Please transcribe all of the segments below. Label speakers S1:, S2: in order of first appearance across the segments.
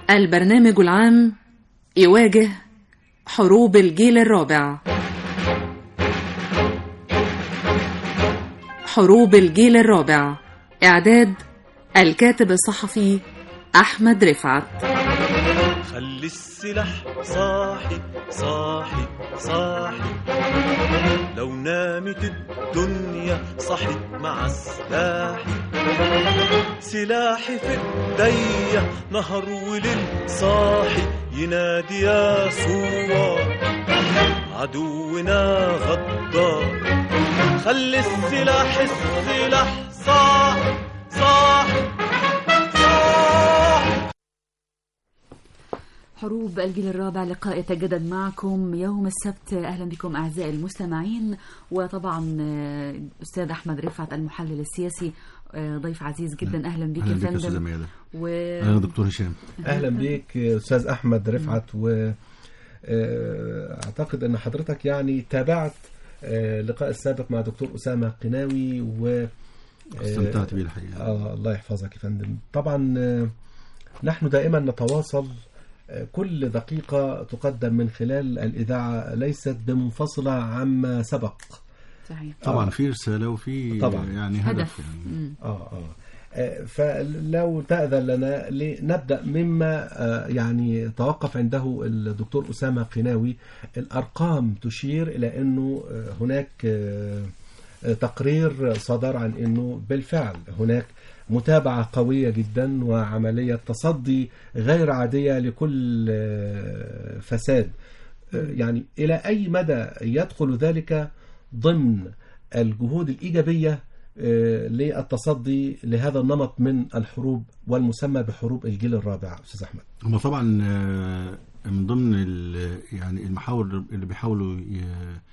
S1: البرنامج العام يواجه حروب الجيل الرابع حروب الجيل الرابع إعداد الكاتب الصحفي أحمد رفعت
S2: خلي السلاح صاحي صاحي صاحي لو نامت الدنيا صحت مع سلاحي سلاحي في ايديا نهر وليل صاحي ينادي يا صوار عدونا غدار خلي السلاح السلاح صاحي صاحي صاحي
S3: حروب الجيل الرابع لقاء يتجدد معكم يوم السبت اهلا بكم اعزائي المستمعين وطبعا آه، استاذ احمد رفعت المحلل السياسي آه، ضيف عزيز جدا اهلا بك يا
S4: اهلا بك يا استاذ
S3: فندم
S4: ميادة
S3: و...
S4: اهلا دكتور هشام
S5: اهلا بيك استاذ احمد رفعت و آه، اعتقد ان حضرتك يعني تابعت آه، اللقاء السابق مع دكتور اسامه قناوي و آه،
S4: استمتعت بيه الحقيقه
S5: آه الله يحفظك يا فندم طبعا آه، نحن دائما نتواصل آه، كل دقيقة تقدم من خلال الإذاعة ليست بمنفصلة عما سبق
S3: صحيح
S4: طبعا
S5: آه.
S4: في رساله وفي
S5: طبعا.
S4: يعني
S3: هدف
S4: هدف يعني
S3: مم.
S5: آه آه آه، فلو تأذن لنا لنبدأ مما آه، يعني توقف عنده الدكتور أسامة قناوي الأرقام تشير إلى أنه آه، هناك آه، آه، تقرير صدر عن أنه بالفعل هناك متابعة قوية جدا وعملية تصدي غير عادية لكل آه، فساد آه، يعني إلى أي مدى يدخل ذلك ضمن الجهود الإيجابية آه، للتصدي لهذا النمط من الحروب والمسمى بحروب الجيل الرابع أستاذ أحمد
S4: هم طبعا آه، من ضمن ال- يعني المحاور اللي بيحاولوا ي-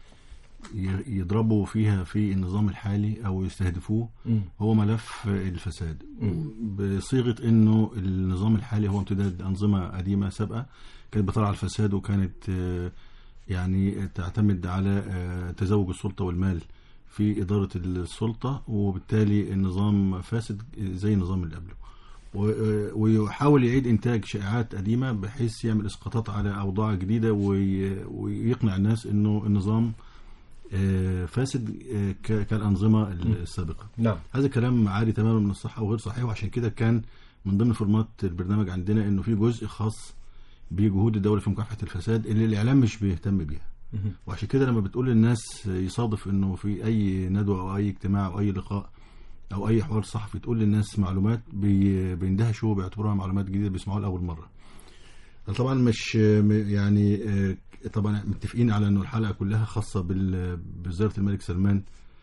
S4: ي- يضربوا فيها في النظام الحالي او يستهدفوه هو ملف الفساد بصيغه انه النظام الحالي هو امتداد انظمه قديمه سابقه كانت بترعى الفساد وكانت آه، يعني تعتمد على آه، تزوج السلطه والمال في اداره السلطه وبالتالي النظام فاسد زي النظام اللي قبله و- ويحاول يعيد انتاج شائعات قديمه بحيث يعمل اسقاطات على اوضاع جديده وي- ويقنع الناس انه النظام آه، فاسد آه، ك- كالانظمه السابقه
S5: نعم
S4: هذا كلام عادي تماما من الصحه وغير صحيح وعشان كده كان من ضمن فورمات البرنامج عندنا انه في جزء خاص بجهود الدوله في مكافحه الفساد اللي الاعلام مش بيهتم بيها وعشان كده لما بتقول للناس يصادف انه في اي ندوه او اي اجتماع او اي لقاء او اي حوار صحفي تقول للناس معلومات بي- بيندهشوا بيعتبروها معلومات جديده بيسمعوها لاول مره طبعا مش يعني آه، طبعا متفقين على انه الحلقه كلها خاصه بال- بزياره الملك سلمان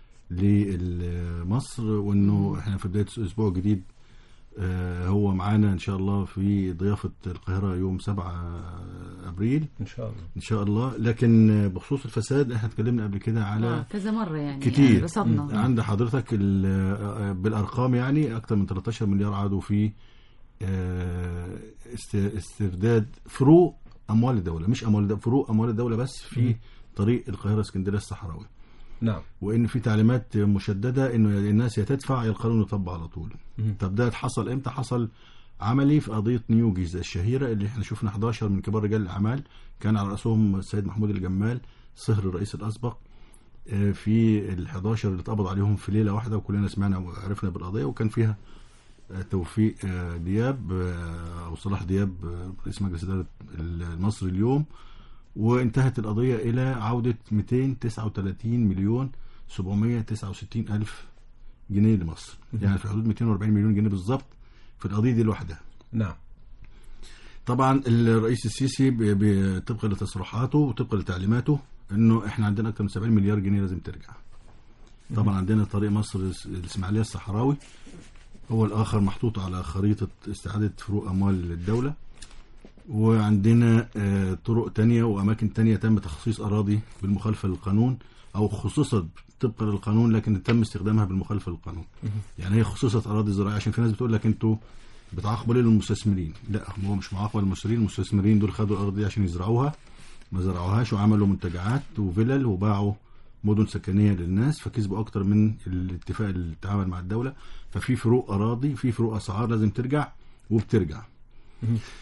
S4: لمصر وانه احنا في بدايه اسبوع جديد آه، هو معانا ان شاء الله في ضيافه القاهره يوم 7 ابريل
S5: إن شاء الله
S4: ان شاء الله لكن آه، بخصوص الفساد احنا اتكلمنا قبل كده على
S3: آه، كذا مرة يعني يعني
S4: كتير
S3: رصدنا
S4: عند حضرتك ال- آه، بالارقام يعني اكثر من 13 مليار عادوا في آه، است- استرداد فروق اموال الدوله مش اموال الدولة فروق اموال الدوله بس في طريق القاهره اسكندريه الصحراوي
S5: نعم
S4: وان في تعليمات مشدده انه الناس يا تدفع يا القانون يطبق على طول طب ده حصل امتى حصل عملي في قضيه نيو جيزه الشهيره اللي احنا شفنا 11 من كبار رجال الاعمال كان على راسهم السيد محمود الجمال صهر الرئيس الاسبق آه، في ال 11 اللي اتقبض عليهم في ليله واحده وكلنا سمعنا وعرفنا بالقضيه وكان فيها آه، توفيق آه، دياب آه، او صلاح دياب آه، رئيس مجلس اداره المصري اليوم وانتهت القضيه الى عوده 239 مليون 769 الف جنيه لمصر يعني في حدود 240 مليون جنيه بالظبط في القضيه دي لوحدها
S5: نعم
S4: طبعا الرئيس السيسي ب- ب- طبقا لتصريحاته وطبقا لتعليماته انه احنا عندنا اكثر من 70 مليار جنيه لازم ترجع طبعا عندنا طريق مصر الس- الاسماعيليه الصحراوي هو الاخر محطوط على خريطه استعاده فروق اموال الدوله وعندنا آه، طرق تانية واماكن تانية تم تخصيص اراضي بالمخالفه للقانون او خصصت طبقا للقانون لكن تم استخدامها بالمخالفه للقانون يعني هي خصصت اراضي زراعيه عشان في ناس بتقول لك انتوا بتعاقبوا ليه المستثمرين لا هو مش معاقبه للمستثمرين المستثمرين دول خدوا الارض دي عشان يزرعوها ما زرعوهاش وعملوا منتجعات وفلل وباعوا مدن سكنيه للناس فكسبوا اكتر من الاتفاق اللي اتعامل مع الدوله ففي فروق اراضي في فروق اسعار لازم ترجع وبترجع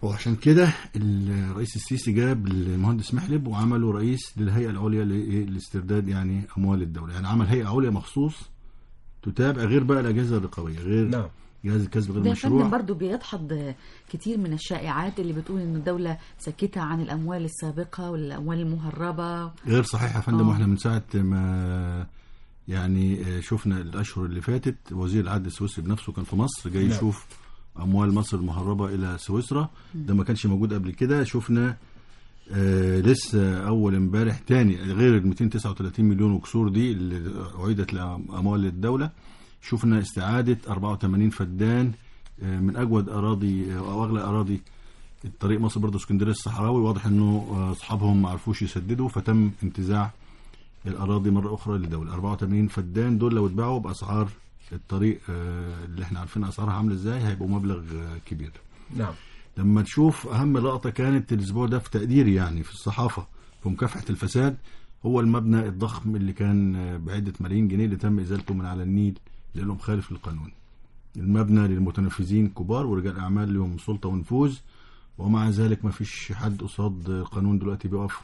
S4: وعشان كده الرئيس السيسي جاب المهندس محلب وعمله رئيس للهيئه العليا ل- لاسترداد يعني اموال الدوله يعني عمل هيئه عليا مخصوص تتابع غير بقى الاجهزه الرقابيه غير
S5: نعم
S4: جهاز الكسب غير
S3: ده يا فندم
S4: مشروع
S3: برضو بيدحض كتير من الشائعات اللي بتقول ان الدولة سكتة عن الاموال السابقة والاموال المهربة
S4: غير صحيح يا فندم
S3: آه.
S4: واحنا من ساعه ما يعني آه، شفنا الاشهر اللي فاتت وزير العدل السويسري بنفسه كان في مصر جاي
S5: نعم.
S4: يشوف اموال مصر المهربه الى سويسرا ده ما كانش موجود قبل كده شفنا آه لسه اول امبارح تاني غير ال 239 مليون وكسور دي اللي اعيدت لاموال الدوله شفنا استعاده 84 فدان آه من اجود اراضي آه، او اغلى اراضي الطريق مصر برضه اسكندريه الصحراوي واضح انه آه، اصحابهم ما عرفوش يسددوا فتم انتزاع الاراضي مره اخرى للدوله 84 فدان دول لو اتباعوا باسعار الطريق آه، اللي احنا عارفين اسعارها عامله ازاي هيبقوا مبلغ آه، كبير
S5: نعم
S4: لما تشوف اهم لقطه كانت الاسبوع ده في تقديري يعني في الصحافه في مكافحه الفساد هو المبنى الضخم اللي كان آه، بعده ملايين جنيه اللي تم ازالته من على النيل لانه مخالف للقانون المبنى للمتنفذين كبار ورجال اعمال لهم سلطه ونفوذ ومع ذلك ما فيش حد قصاد القانون دلوقتي بيقف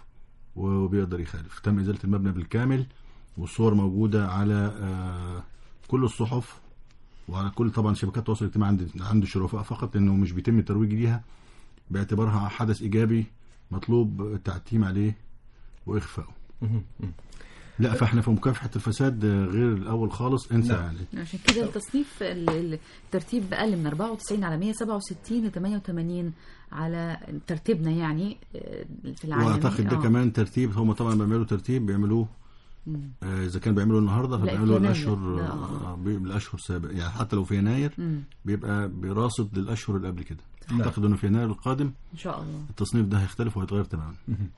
S4: وبيقدر يخالف تم ازاله المبنى بالكامل والصور موجوده على آه، كل الصحف وعلى كل طبعا شبكات التواصل الاجتماعي عند عند الشرفاء فقط لانه مش بيتم الترويج ليها باعتبارها حدث ايجابي مطلوب التعتيم عليه واخفائه
S5: مهم. مهم.
S4: لا فاحنا في مكافحه الفساد آه، غير الاول خالص انسى
S5: نعم.
S4: يعني
S3: عشان كده التصنيف ال- ال- الترتيب اقل من 94 على 167 ل 88 على ترتيبنا يعني آه، في العالم
S4: واعتقد ده
S3: آه.
S4: كمان ترتيب هم طبعا بيعملوا ترتيب بيعملوه
S3: مم.
S4: آه، اذا كان بيعملوا النهارده
S3: لا،
S4: فبيعملوا
S3: في يناير.
S4: الاشهر
S3: لا.
S4: آه، بي- بالاشهر السابقه يعني حتى لو في يناير
S3: مم.
S4: بيبقى براصد للاشهر اللي قبل كده
S5: نعم.
S4: اعتقد انه في يناير القادم
S3: ان شاء الله
S4: التصنيف ده هيختلف وهيتغير تماما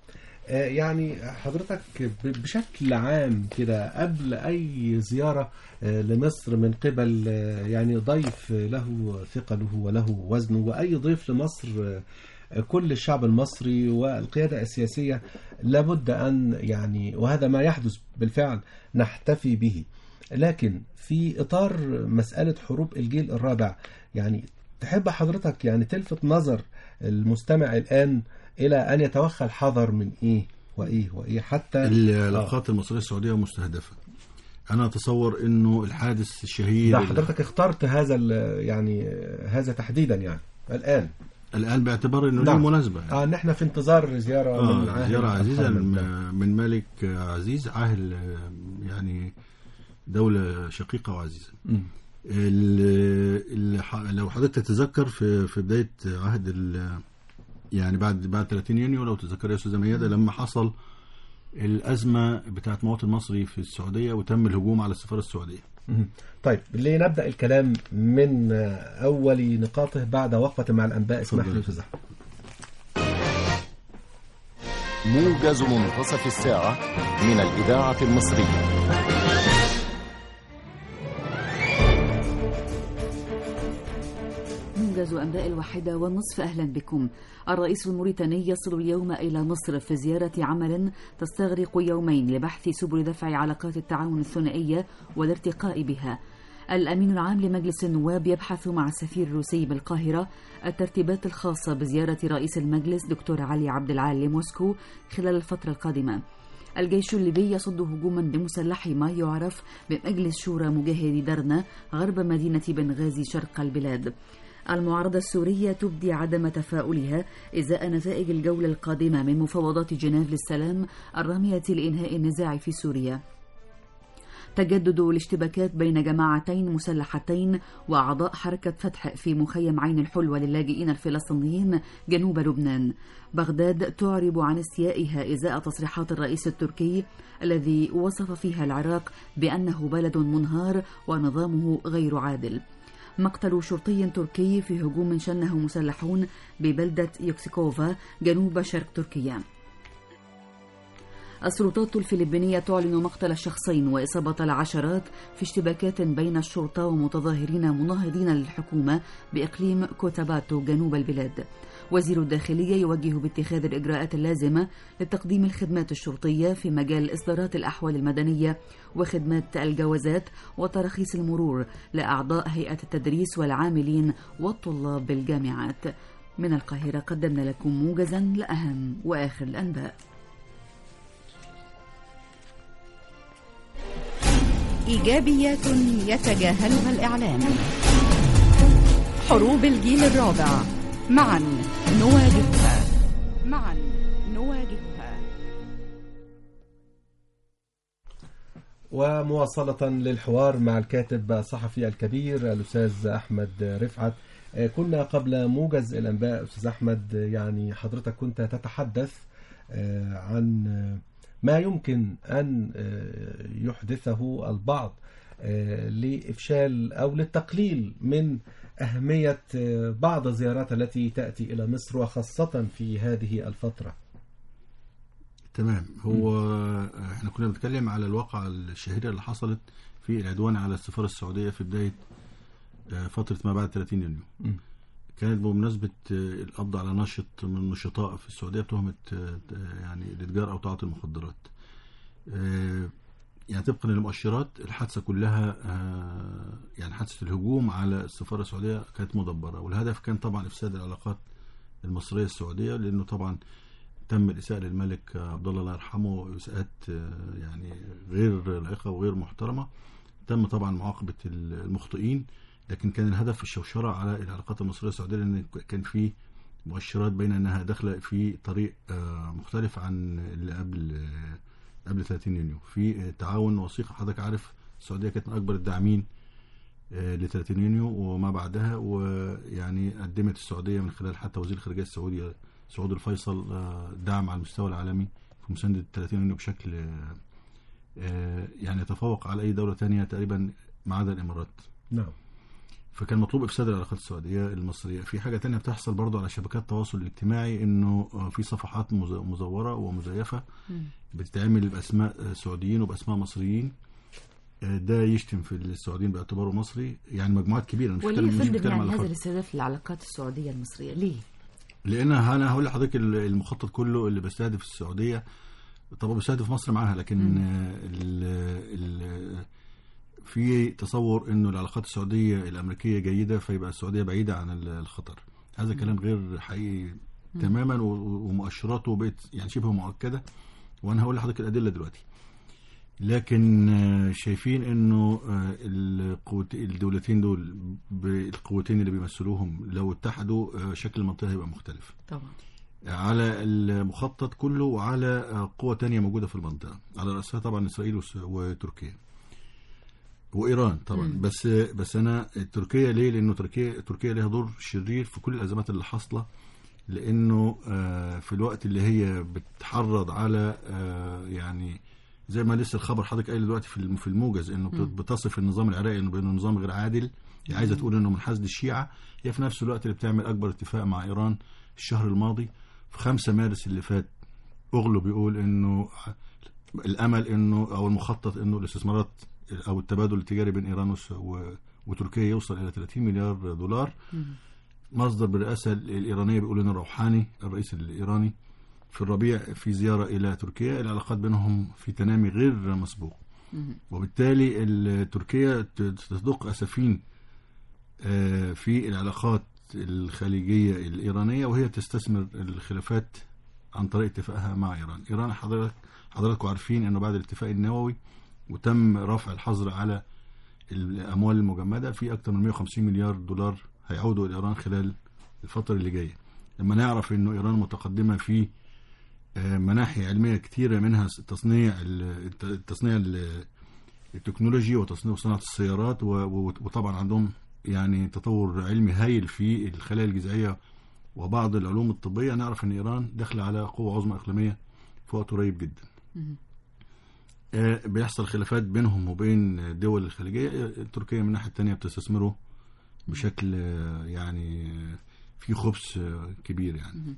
S5: آه، يعني حضرتك ب- بشكل عام كده قبل أي زيارة آه، لمصر من قبل آه، يعني ضيف له ثقله وله وزنه وأي ضيف لمصر آه، كل الشعب المصري والقيادة السياسية لابد أن يعني وهذا ما يحدث بالفعل نحتفي به لكن في إطار مسألة حروب الجيل الرابع يعني تحب حضرتك يعني تلفت نظر المستمع الآن إلى أن يتوخى الحذر من إيه وإيه وإيه حتى
S4: العلاقات المصريه السعوديه مستهدفه انا اتصور انه الحادث الشهير
S5: ده حضرتك اخترت هذا ال- يعني هذا تحديدا يعني الآن
S4: الان باعتبار انه
S5: نعم.
S4: له مناسبه يعني.
S5: آه إن إحنا في انتظار زيارة من
S4: آه
S5: عاهل
S4: زيارة عزيزة
S5: محمد.
S4: من من ملك عزيز عاهل آه، يعني دولة شقيقة وعزيزة
S5: مم.
S4: ال- ال- ح- لو حضرتك تتذكر في في بداية عهد ال- يعني بعد بعد 30 يونيو لو تتذكر يا أستاذة ميادة لما حصل الأزمة بتاعت مواطن مصري في السعودية وتم الهجوم على السفارة السعودية
S5: مم. طيب لنبدأ الكلام من آه، أول نقاطه بعد وقفة مع الأنباء اسمح
S4: اتفضل
S5: لي
S4: يا
S5: أستاذ أحمد.
S6: موجز منتصف الساعة من الإذاعة المصرية
S3: موجز أنباء الواحدة والنصف أهلا بكم الرئيس الموريتاني يصل اليوم إلى مصر في زيارة عمل تستغرق يومين لبحث سبل دفع علاقات التعاون الثنائية والارتقاء بها الأمين العام لمجلس النواب يبحث مع السفير الروسي بالقاهرة الترتيبات الخاصة بزيارة رئيس المجلس دكتور علي عبد العال لموسكو خلال الفترة القادمة الجيش الليبي يصد هجوما بمسلحي ما يعرف بمجلس شورى مجاهدي درنا غرب مدينة بنغازي شرق البلاد المعارضة السورية تبدي عدم تفاؤلها إزاء نتائج الجولة القادمة من مفاوضات جنيف للسلام الرامية لإنهاء النزاع في سوريا تجدد الاشتباكات بين جماعتين مسلحتين وأعضاء حركة فتح في مخيم عين الحلوة للاجئين الفلسطينيين جنوب لبنان بغداد تعرب عن استيائها إزاء تصريحات الرئيس التركي الذي وصف فيها العراق بأنه بلد منهار ونظامه غير عادل مقتل شرطي تركي في هجوم شنه مسلحون ببلدة يوكسيكوفا جنوب شرق تركيا السلطات الفلبينية تعلن مقتل شخصين وإصابة العشرات في اشتباكات بين الشرطة ومتظاهرين مناهضين للحكومة بإقليم كوتاباتو جنوب البلاد وزير الداخلية يوجه باتخاذ الإجراءات اللازمة لتقديم الخدمات الشرطية في مجال إصدارات الأحوال المدنية وخدمات الجوازات وتراخيص المرور لأعضاء هيئة التدريس والعاملين والطلاب بالجامعات من القاهرة قدمنا لكم موجزا لأهم وآخر الأنباء
S7: إيجابيات يتجاهلها الإعلام حروب الجيل الرابع معا نواجهها معا نواجهها
S5: ومواصلة للحوار مع الكاتب الصحفي الكبير الأستاذ أحمد رفعت آه، كنا قبل موجز الأنباء أستاذ أحمد آه، يعني حضرتك كنت تتحدث آه، عن آه، ما يمكن أن آه، يحدثه البعض آه، لإفشال أو للتقليل من أهمية آه، بعض الزيارات التي تأتي إلى مصر وخاصة في هذه الفترة
S4: تمام هو احنا كنا بنتكلم على الواقعة الشهيرة اللي حصلت في العدوان على السفارة السعودية في بداية آه، فترة ما بعد 30 يونيو
S5: مم.
S4: كانت بمناسبة آه، القبض على ناشط من النشطاء في السعودية بتهمة آه، يعني الإتجار أو تعاطي المخدرات آه، يعني طبقا للمؤشرات الحادثة كلها آه، يعني حادثة الهجوم على السفارة السعودية كانت مدبرة والهدف كان طبعا إفساد العلاقات المصرية السعودية لأنه طبعا تم الإساءة للملك عبد الله الله يرحمه إساءات آه، يعني غير لائقة وغير محترمة تم طبعا معاقبة المخطئين لكن كان الهدف الشوشرة على العلاقات المصرية السعودية لأن كان في مؤشرات بين أنها داخلة في طريق آه، مختلف عن اللي قبل آه، قبل 30 يونيو في آه، تعاون وثيق حضرتك عارف السعودية كانت من أكبر الداعمين ل 30 يونيو وما بعدها ويعني قدمت السعودية من خلال حتى وزير الخارجية السعودي سعود الفيصل آه، دعم على المستوى العالمي في مساندة 30 يونيو بشكل آه، آه، يعني يتفوق على أي دولة تانية تقريبا ما عدا الإمارات
S5: نعم
S4: فكان مطلوب افساد العلاقات السعوديه المصريه في حاجه تانية بتحصل برضو على شبكات التواصل الاجتماعي انه آه، في صفحات مز- مزوره ومزيفه بتتعمل باسماء آه، سعوديين وباسماء مصريين آه، ده يشتم في السعوديين باعتباره مصري يعني مجموعات كبيره مش
S3: وليه
S4: بتكلم- مش
S3: فندم
S4: بتكلم
S3: يعني
S4: على
S3: هذا
S4: فرد
S3: الاستهداف للعلاقات السعودية المصرية ليه؟
S4: لان انا هقول لحضرتك ال- المخطط كله اللي بيستهدف السعوديه طبعا بيستهدف مصر معاها لكن آه، ال ال في تصور انه العلاقات السعوديه الامريكيه جيده فيبقى السعوديه بعيده عن ال- الخطر هذا كلام غير حقيقي تماما و- و- ومؤشراته بقت يعني شبه مؤكده وانا هقول لحضرتك الادله دلوقتي لكن آه، شايفين انه آه، القوت الدولتين دول بالقوتين اللي بيمثلوهم لو اتحدوا آه، شكل المنطقه هيبقى مختلف
S3: طبعا
S4: على المخطط كله وعلى آه، قوة تانية موجودة في المنطقة على رأسها طبعا إسرائيل وس- وتركيا وإيران طبعا
S3: مم.
S4: بس بس أنا تركيا ليه؟ لأنه تركيا تركيا لها دور شرير في كل الأزمات اللي حاصلة لأنه آه، في الوقت اللي هي بتحرض على آه، يعني زي ما لسه الخبر حضرتك قايل دلوقتي في الم- في الموجز انه بت- بتصف النظام العراقي انه بانه نظام غير عادل هي عايزه تقول انه من حشد الشيعه هي في نفس الوقت اللي بتعمل اكبر اتفاق مع ايران الشهر الماضي في 5 مارس اللي فات اغلو بيقول انه الامل انه او المخطط انه الاستثمارات او التبادل التجاري بين ايران وس- و- وتركيا يوصل الى 30 مليار دولار مصدر بالرئاسه الايرانيه بيقول ان الروحاني الرئيس الايراني في الربيع في زياره الى تركيا العلاقات بينهم في تنامي غير مسبوق وبالتالي ال- تركيا ت- تدق اسفين آه، في العلاقات الخليجيه الايرانيه وهي تستثمر الخلافات عن طريق اتفاقها مع ايران ايران حضرتك حضراتكم عارفين انه بعد الاتفاق النووي وتم رفع الحظر على الاموال المجمده في اكثر من 150 مليار دولار هيعودوا الى ايران خلال الفتره اللي جايه لما نعرف انه ايران متقدمه في آه، مناحي علميه كثيره منها تصنيع ال- التصنيع ال- التكنولوجي وتصنيع صناعه السيارات و- و- وطبعا عندهم يعني تطور علمي هايل في الخلايا الجذعيه وبعض العلوم الطبيه نعرف ان ايران داخله على قوه عظمى اقليميه في وقت قريب جدا. آه، بيحصل خلافات بينهم وبين الدول الخليجيه آه، تركيا من الناحيه الثانيه بتستثمره بشكل آه، يعني آه، في خبث آه، كبير يعني.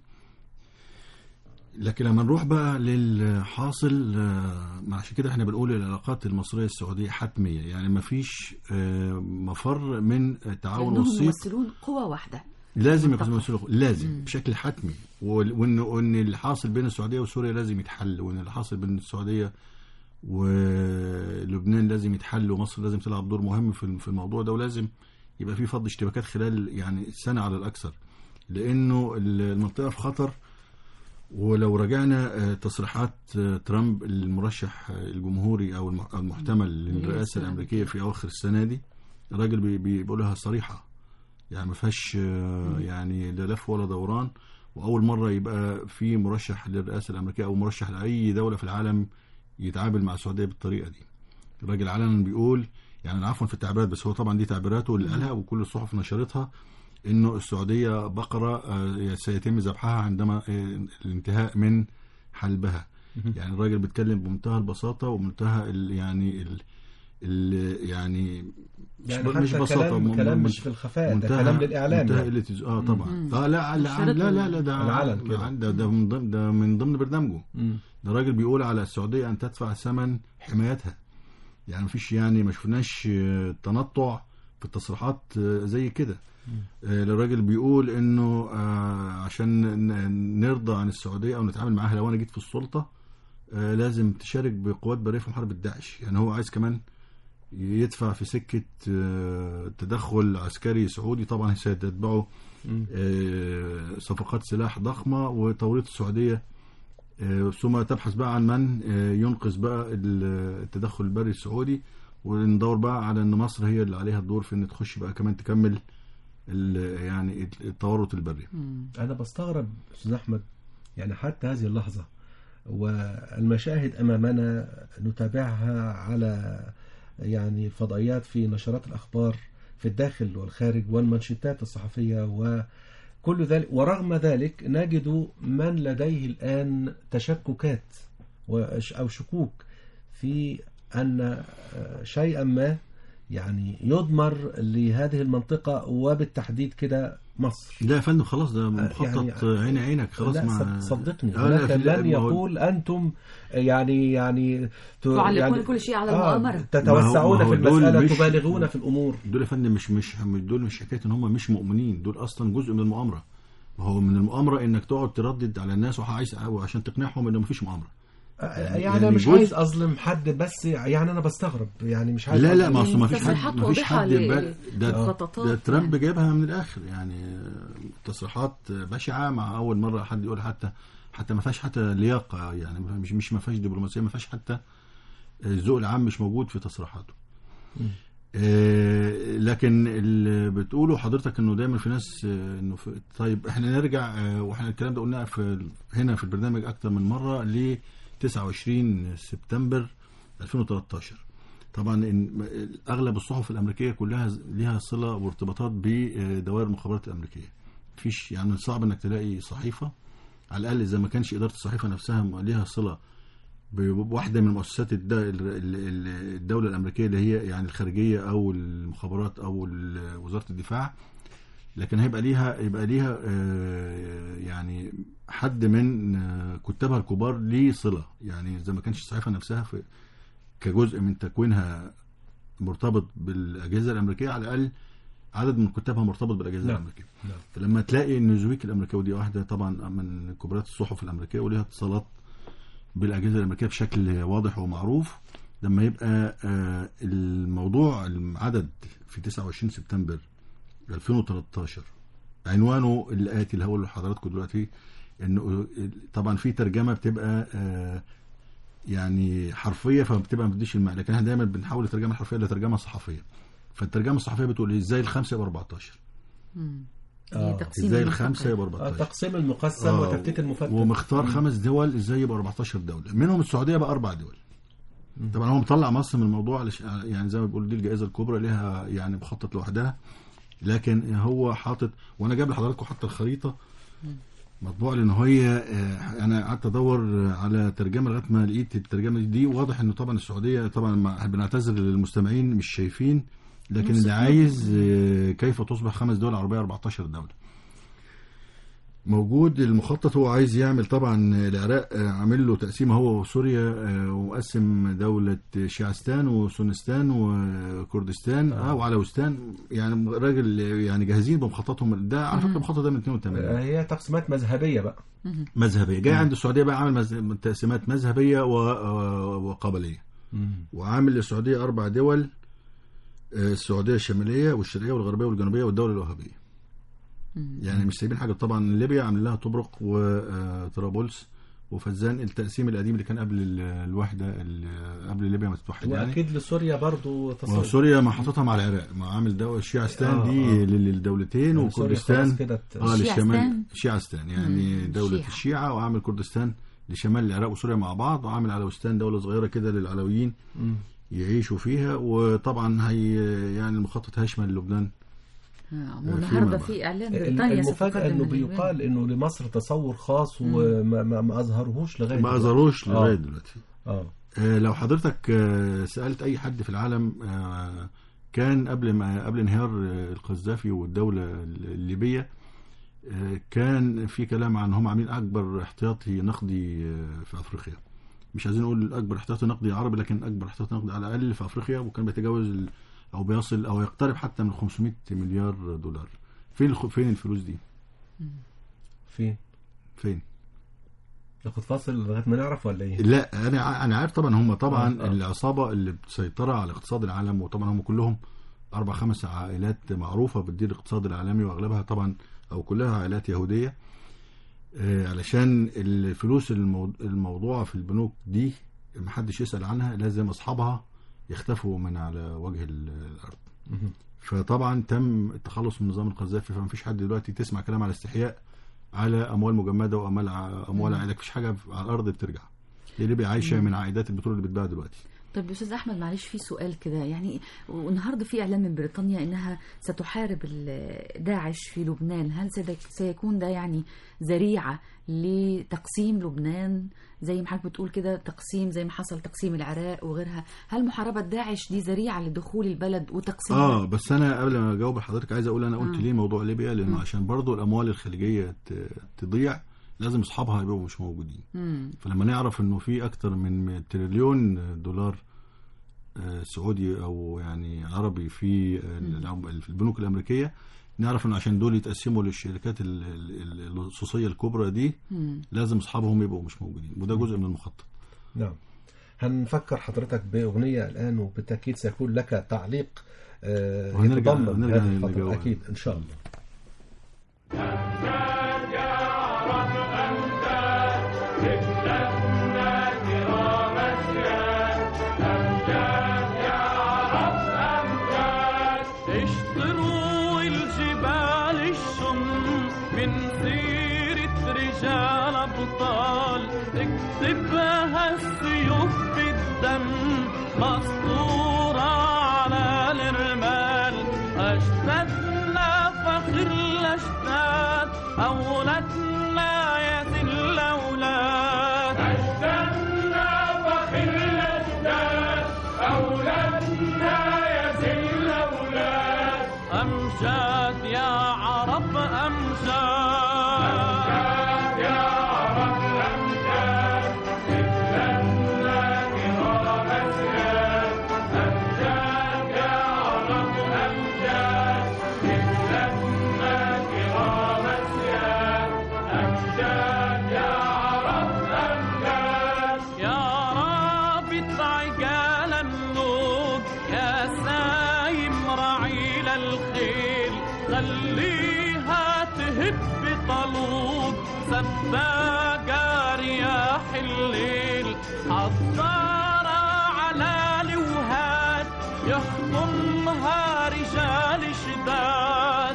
S4: لكن لما نروح بقى للحاصل آه، ما عشان كده احنا بنقول العلاقات المصريه السعوديه حتميه يعني ما فيش آه، مفر من تعاون
S3: لأنهم
S4: وسيط
S3: يمثلون قوة واحدة
S4: لازم
S3: منطقة.
S4: يكون مسؤول لازم بشكل حتمي وال- وان وان اللي حاصل بين السعوديه وسوريا لازم يتحل وان اللي حاصل بين السعوديه ولبنان لازم يتحل ومصر لازم تلعب دور مهم في في الموضوع ده ولازم يبقى في فض اشتباكات خلال يعني سنه على الاكثر لانه المنطقه في خطر ولو رجعنا آه، تصريحات آه، ترامب المرشح آه، الجمهوري او الم- المحتمل للرئاسه الامريكيه في اواخر السنه دي الراجل بي- بي- بيقولها صريحه يعني ما فيهاش آه، يعني لا لف ولا دوران واول مره يبقى في مرشح للرئاسه الامريكيه او مرشح لاي دوله في العالم يتعامل مع السعوديه بالطريقه دي الراجل علنا بيقول يعني عفوا في التعبيرات بس هو طبعا دي تعبيراته اللي قالها وكل الصحف نشرتها انه السعوديه بقره آه، سيتم ذبحها عندما آه، الانتهاء من حلبها يعني الراجل بيتكلم بمنتهى البساطه ومنتهى ال يعني ال ال يعني
S5: يعني
S4: مش, مش
S5: حتى
S4: بساطه
S5: كلام,
S4: م-
S5: كلام
S4: م-
S5: مش في الخفاء ده
S4: منتهى
S5: كلام للاعلام
S4: منتهى
S5: يعني.
S4: قله الز- اه طبعا اه لا لا لا لا, لا ده
S5: العلن كده.
S4: ده, ده من ضمن ده من ضمن برنامجه
S5: مم.
S4: ده راجل بيقول على السعوديه ان تدفع ثمن حمايتها يعني مفيش يعني ما شفناش آه، تنطع في التصريحات آه، زي كده آه، الراجل بيقول انه آه، عشان ن- نرضى عن السعوديه او نتعامل معاها لو انا جيت في السلطه آه، لازم تشارك بقوات بريه في محاربه داعش يعني هو عايز كمان يدفع في سكه آه، تدخل عسكري سعودي طبعا سيتبعه
S5: مم.
S4: آه، صفقات سلاح ضخمه وتوريط السعوديه آه، ثم تبحث بقى عن من آه، ينقذ بقى ال- التدخل البري السعودي وندور بقى على ان مصر هي اللي عليها الدور في ان تخش بقى كمان تكمل ال- يعني التورط البري
S5: انا بستغرب استاذ احمد يعني حتى هذه اللحظه والمشاهد امامنا نتابعها على يعني فضائيات في نشرات الاخبار في الداخل والخارج والمنشطات الصحفيه وكل ذلك ورغم ذلك نجد من لديه الان تشككات وش- او شكوك في ان آه، شيئا ما يعني يضمر لهذه المنطقه وبالتحديد كده مصر
S4: لا يا فندم خلاص ده مخطط
S5: يعني-
S4: عيني عينك خلاص
S5: لا
S4: ما
S5: صد- صدقني
S4: آه، لا،
S5: هناك
S4: في-
S5: من
S4: ما هو-
S5: يقول انتم يعني يعني ت-
S3: تعلقون كل شيء على المؤامرة.
S5: تتوسعون
S4: ما هو
S5: في
S4: دول
S5: المساله
S4: مش-
S5: تبالغون في الامور
S4: دول يا فندم مش مش دول مش حكايه ان هم مش مؤمنين دول اصلا جزء من المؤامره ما هو من المؤامره انك تقعد تردد على الناس وعايز عشان تقنعهم ان مفيش مؤامره
S5: يعني,
S4: يعني
S5: انا مش
S4: جزء-
S5: عايز اظلم حد بس يعني انا بستغرب يعني مش عايز
S4: لا لا
S5: أظلم.
S4: ما اصل ما فيش
S3: تصريحات
S4: حد ما فيش
S3: واضحة
S4: حد
S3: ل-
S4: بال- ده
S3: للخططات
S4: ده ترامب
S3: يعني.
S4: جايبها من الاخر يعني تصريحات بشعه مع اول مره حد يقول حتى حتى ما فيهاش حتى لياقه يعني مش مش ما فيهاش دبلوماسيه ما فيهاش حتى الذوق العام مش موجود في تصريحاته آه، لكن اللي بتقوله حضرتك انه دايما في ناس آه، انه في طيب احنا نرجع آه، واحنا الكلام ده قلناه في هنا في البرنامج اكتر من مره ل 29 سبتمبر 2013 طبعا إن اغلب الصحف الامريكيه كلها ليها صله وارتباطات بدوائر المخابرات الامريكيه مفيش يعني من صعب انك تلاقي صحيفه على الاقل اذا ما كانش اداره الصحيفه نفسها ليها صله بواحده من مؤسسات الد- ال- ال- الدوله الامريكيه اللي هي يعني الخارجيه او المخابرات او ال- وزاره الدفاع لكن هيبقى ليها يبقى ليها آه، يعني حد من آه، كتابها الكبار ليه صله يعني اذا ما كانش الصحيفه نفسها في كجزء من تكوينها مرتبط بالاجهزه الامريكيه على الاقل عدد من كتابها مرتبط بالاجهزه
S5: نعم.
S4: الامريكيه
S5: نعم.
S4: فلما تلاقي النيوزويك الامريكيه ودي واحده طبعا من كبريات الصحف الامريكيه وليها اتصالات بالاجهزه الامريكيه بشكل واضح ومعروف لما يبقى آه، الموضوع العدد في 29 سبتمبر 2013 عنوانه الاتي اللي هقوله لحضراتكم دلوقتي انه طبعا في ترجمه بتبقى آه، يعني حرفيه فبتبقى ما بتديش المعنى لكن احنا دايما بنحول الترجمه الحرفيه لترجمه صحفيه فالترجمه الصحفيه بتقول ازاي الخمسه يبقى 14
S3: هي تقسيم
S4: ازاي
S3: المنطقة.
S4: الخمسه يبقى
S5: آه،
S4: 14
S5: تقسيم المقسم
S4: آه،
S5: وتفتيت المفتت
S4: ومختار خمس دول ازاي يبقى 14 دوله منهم السعوديه بقى اربع دول طبعا هو مطلع مصر من الموضوع علش- يعني زي ما بيقولوا دي الجائزه الكبرى لها يعني مخطط لوحدها لكن هو حاطط وانا جايب لحضراتكم حتى الخريطه مطبوع لان هي آه، انا قعدت ادور على ترجمه لغايه ما لقيت الترجمه دي واضح انه طبعا السعوديه طبعا ما- بنعتذر للمستمعين مش شايفين لكن اللي عايز آه، كيف تصبح خمس دول عربيه 14 دوله موجود المخطط هو عايز يعمل طبعا العراق آه، عامل له تقسيمه هو وسوريا آه، ومقسم دولة شيعستان وسونستان وكردستان اه وعلوستان يعني راجل يعني جاهزين بمخططهم ده على فكره المخطط ده من 82
S5: آه، هي تقسيمات مذهبيه بقى
S4: مذهبيه جاي عند السعوديه بقى عامل مز- تقسيمات مذهبيه و- وقبليه وعامل للسعوديه اربع دول آه، السعوديه الشماليه والشرقيه والغربيه والجنوبيه والدوله الوهابيه يعني مش سايبين حاجه طبعا ليبيا عاملين لها طبرق وطرابلس وفزان التقسيم القديم اللي كان قبل ال- الوحده اللي قبل ليبيا ما تتوحد يعني
S5: واكيد لسوريا برضو تصرف
S4: وسوريا ما حاططها مع العراق ما عامل دولة شيعستان
S5: آه،
S4: دي
S5: آه.
S4: للدولتين
S5: يعني سوريا
S4: وكردستان
S5: خلاص كده ت-
S4: اه
S3: شيعستان؟
S4: للشمال شيعستان يعني
S3: مم،
S4: دولة
S3: شيعة.
S4: الشيعة وعامل كردستان لشمال العراق وسوريا مع بعض وعامل علوستان دولة صغيرة كده للعلويين
S5: مم.
S4: يعيشوا فيها وطبعا هي يعني المخطط هيشمل لبنان
S3: آه،
S4: فيما
S3: والنهارده
S4: بعد.
S3: في اعلان بريطانيا
S5: المفاجأة
S3: ستقدم
S5: انه
S3: اليابان.
S5: بيقال انه لمصر تصور خاص وما ما, ما اظهرهوش لغاية
S4: ما
S5: دلوقتي.
S4: أظهروش
S5: آه.
S4: لغاية دلوقتي
S5: اه
S4: آه، لو حضرتك آه، سألت أي حد في العالم آه، كان قبل ما قبل انهيار آه، القذافي والدولة الليبية آه، كان في كلام عن هم عاملين أكبر احتياطي نقدي آه، في أفريقيا مش عايزين نقول أكبر احتياطي نقدي عربي لكن أكبر احتياطي نقدي على الأقل في أفريقيا وكان بيتجاوز ال- أو بيصل أو يقترب حتى من 500 مليار دولار فين الخ- فين الفلوس دي؟
S5: فين
S4: فين؟
S5: ناخد فاصل لغاية ما نعرف ولا ايه
S4: لا انا ع- انا عارف طبعا هم طبعا
S5: آه، آه.
S4: العصابه اللي بتسيطر على اقتصاد العالم وطبعا هم كلهم اربع خمس عائلات معروفه بتدير الاقتصاد العالمي واغلبها طبعا او كلها عائلات يهوديه آه، علشان الفلوس المو- الموضوعه في البنوك دي محدش يسال عنها لازم اصحابها يختفوا من على وجه ال- الارض
S5: مهم.
S4: فطبعا تم التخلص من نظام القذافي فما فيش حد دلوقتي تسمع كلام على استحياء على اموال مجمده واموال ع- اموال عائلات مفيش حاجه على الارض بترجع هي ليبيا عايشه من عائدات البترول اللي بتتباع دلوقتي
S3: طيب يا استاذ احمد معلش في سؤال كده يعني والنهارده في اعلان من بريطانيا انها ستحارب ال- داعش في لبنان هل سيد- سيكون ده يعني ذريعه لتقسيم لبنان زي ما حضرتك بتقول كده تقسيم زي ما حصل تقسيم العراق وغيرها هل محاربه داعش دي ذريعه لدخول البلد وتقسيم
S4: اه بس انا قبل ما اجاوب حضرتك عايز اقول انا قلت
S3: آه.
S4: ليه موضوع ليبيا لانه
S3: مم.
S4: عشان برضو الاموال الخليجيه ت- تضيع لازم اصحابها يبقوا مش موجودين
S3: مم.
S4: فلما نعرف انه في اكتر من تريليون دولار آه، سعودي او يعني عربي في آه، العم- في البنوك الامريكيه نعرف انه عشان دول يتقسموا للشركات ال- ال- ال- اللصوصيه الكبرى دي
S3: مم.
S4: لازم اصحابهم يبقوا مش موجودين وده جزء من المخطط
S5: نعم هنفكر حضرتك بأغنية الآن وبالتأكيد سيكون لك تعليق آه،
S4: وهنرجع-
S5: يتضمن
S4: هنرجع
S5: هذه الفترة
S4: نجاوب.
S5: أكيد إن شاء الله
S2: اشطروا الجبال الشم من سيرة رجال أبطال اكتبها السيوف بالدم مسطورة على الرمال أجدادنا فخر الأجداد أولادنا يد الأولاد أجدادنا فخر الأجداد أولادنا يد الأولاد أمجاد يا عرب أمجاد أمجاد يا عرب أمجاد إخلالنا كرام أسياد أمجاد يا عرب أمجاد إخلالنا كرام أسياد أمجاد يا عرب أمجاد يا رابط عجال النوب يا سايم رعيل الخيل خليها تهب طلوب سباقة رياح الليل حضارة على لوهات يحكمها رجال شداد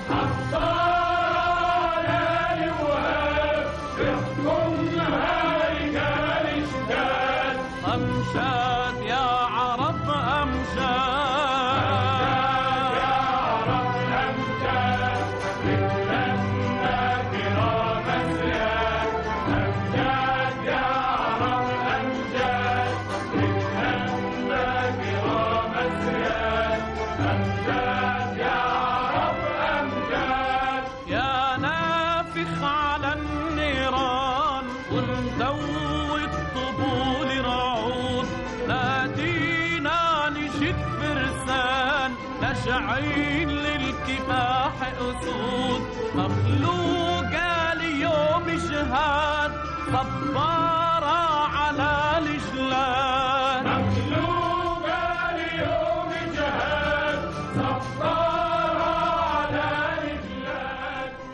S2: حضارة على لوهات يحكمها رجال شداد أمجاد يا عرب أمجاد يا عرب أمجاد إخلالنا كرام أسياد أمجاد يا عرب أمجاد إخلالنا كرام أسياد أمجاد يا عرب أمجاد يا نافخ على النيران ومدوي الطبول رعود نادينا نجد فرسان نشعين للكفاح أسود مخلوقة ليوم جهاد صبارة على الجلاد مخلوقة ليوم جهاد صبارة على الجلاد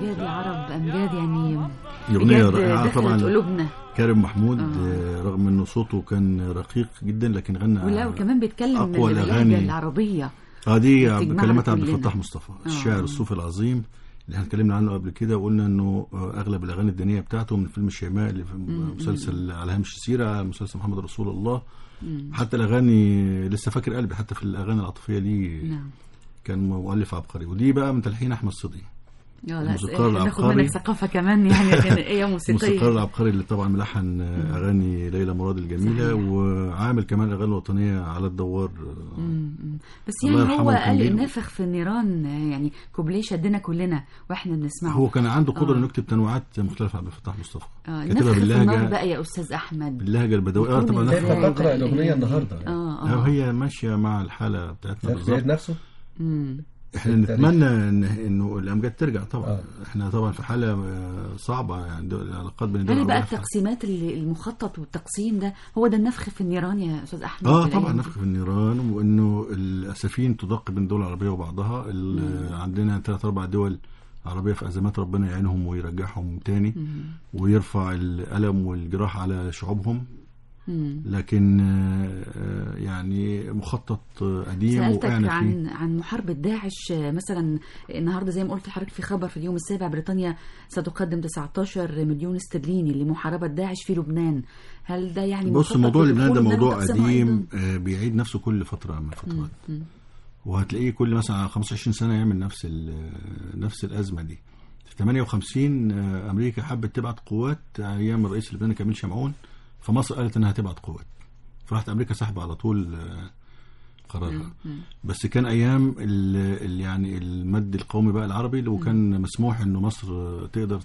S3: امجاد يا عرب امجاد يعني
S4: اغنيه
S3: بجد
S4: رائعه
S3: دخلت
S4: طبعا
S3: قلوبنا
S4: كريم محمود
S3: آه.
S4: آه، رغم انه صوته كان رقيق جدا لكن غنى
S3: ولا وكمان بيتكلم
S4: أقوى
S3: باللهجه
S4: الأغاني.
S3: العربيه
S4: اه دي
S3: بتجمعنا
S4: كلمات عبد
S3: كلنا.
S4: الفتاح مصطفى
S3: آه.
S4: الشاعر الصوفي العظيم اللي احنا اتكلمنا عنه قبل كده وقلنا انه آه، اغلب الاغاني الدينيه بتاعته من فيلم الشيماء اللي في مسلسل على هامش السيره مسلسل محمد رسول الله حتى الاغاني لسه فاكر قلبي حتى في الاغاني العاطفيه دي
S3: نعم
S4: كان مؤلف عبقري ودي بقى من تلحين احمد صدقي
S3: آه، لا،
S4: الموسيقار
S3: ناخد
S4: العبقري.
S3: منك ثقافه كمان يعني غنائيه
S4: الموسيقار
S3: موسيقيه
S4: العبقري اللي طبعا ملحن آه، اغاني ليلى مراد الجميله
S3: صحيح.
S4: وعامل كمان اغاني وطنيه على الدوار آه،
S3: مم. بس
S4: الله
S3: يعني هو
S4: يرحمه كان
S3: قال
S4: ليه-
S3: النفخ في النيران آه، يعني كوبليه شدنا كلنا واحنا بنسمعه
S4: هو كان عنده قدره
S3: آه.
S4: انه يكتب تنوعات مختلفه عبد الفتاح مصطفى
S3: آه،
S4: كاتبها
S3: نفخ في النار
S4: باللهجه
S3: بقى يا استاذ احمد
S4: باللهجه البدويه اه طبعا
S3: يكون
S5: كيف
S3: إزاي
S4: نفخ
S5: تقرا
S3: بقى
S5: الاغنيه
S3: يعني؟
S5: النهارده
S3: اه
S4: آه،
S3: اه
S4: هي ماشيه مع الحاله بتاعتنا
S5: شايف
S4: بالظبط
S5: جاهد نفسه
S3: مم.
S4: احنا
S5: التاريخ.
S4: نتمنى ان انه الامجاد ترجع طبعا
S5: آه.
S4: احنا طبعا في حاله آه، صعبه يعني دول- العلاقات بين الدول
S3: هل بقى
S4: العربية
S3: التقسيمات اللي- المخطط والتقسيم ده هو ده النفخ في النيران يا استاذ احمد
S4: اه
S3: في الأيام
S4: طبعا
S3: دي؟
S4: نفخ في النيران وانه الاسفين تدق بين الدول العربيه وبعضها ال- عندنا ثلاث اربع دول عربيه في ازمات ربنا يعينهم ويرجعهم تاني ويرفع الالم والجراح على شعوبهم
S3: مم.
S4: لكن آه، آه، يعني مخطط آه، قديم
S3: سألتك
S4: وقعنا فيه
S3: عن عن محاربة داعش آه، مثلا النهارده زي ما قلت لحضرتك في خبر في اليوم السابع بريطانيا ستقدم 19 مليون استرليني لمحاربة داعش في لبنان هل ده يعني
S4: بص
S3: مخطط
S4: موضوع لبنان ده
S3: لدخول
S4: موضوع
S3: تقسيمه
S4: قديم
S3: أيضاً؟
S4: آه، بيعيد نفسه كل فتره من الفترات
S3: مم.
S4: وهتلاقيه كل مثلا على 25 سنه يعمل نفس ال- نفس الازمه دي في 58 آه، امريكا حبت تبعت قوات ايام الرئيس اللبناني كميل شمعون فمصر قالت انها هتبعت قوات فراحت امريكا سحب على طول آه، قرارها بس كان ايام ال- ال- يعني المد القومي بقى العربي وكان مسموح انه مصر آه، تقدر